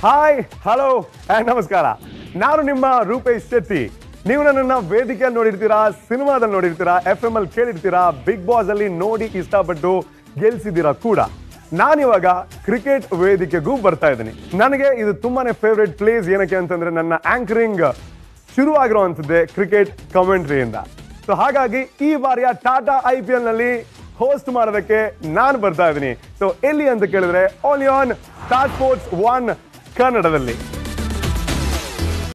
hi hello ನಮಸ್ಕಾರ ನಾನು ನಿಮ್ಮ ರೂಪೇಶ್ ಶೆಟ್ಟಿ ನೀವು ನನ್ನನ್ನ ವೇದಿಕೆಯಲ್ಲಿ ನೋಡಿರ್ತೀರಾ ಸಿನಿಮಾದಲ್ಲಿ ನೋಡಿರ್ತೀರಾ ಎಫ್ ಎಂ ಅಲ್ಲಿ ಕೇಳಿರ್ತೀರಾ ಬಿಗ್ ಬಾಸ್ ಅಲ್ಲಿ ನೋಡಿ ಇಷ್ಟಪಟ್ಟು ಗೆಲ್ಸಿದ್ದೀರಾ ಕೂಡ ನಾನಿವಾಗ ಕ್ರಿಕೆಟ್ ವೇದಿಕೆಗೂ ಬರ್ತಾ ಇದ್ದೀನಿ ನನಗೆ ಇದು ತುಂಬಾನೇ ಫೇವ್ರೆಟ್ ಪ್ಲೇಸ್ ಏನಕ್ಕೆ ಅಂತಂದ್ರೆ ನನ್ನ ಆಂಕರಿಂಗ್ ಶುರುವಾಗಿರುವಂಥದ್ದೇ ಕ್ರಿಕೆಟ್ ಕಮೆಂಟ್ರಿಯಿಂದ ಸೊ ಹಾಗಾಗಿ ಈ ಬಾರಿಯ ಟಾಟಾ ಐ ಪಿ ಎಲ್ ನಲ್ಲಿ ಹೋಸ್ಟ್ ಮಾಡೋದಕ್ಕೆ ನಾನು ಬರ್ತಾ ಇದ್ದೀನಿ ಸೊ ಎಲ್ಲಿ ಅಂತ ಕೇಳಿದ್ರೆ only on Star Sports one ಕನ್ನಡದಲ್ಲಿ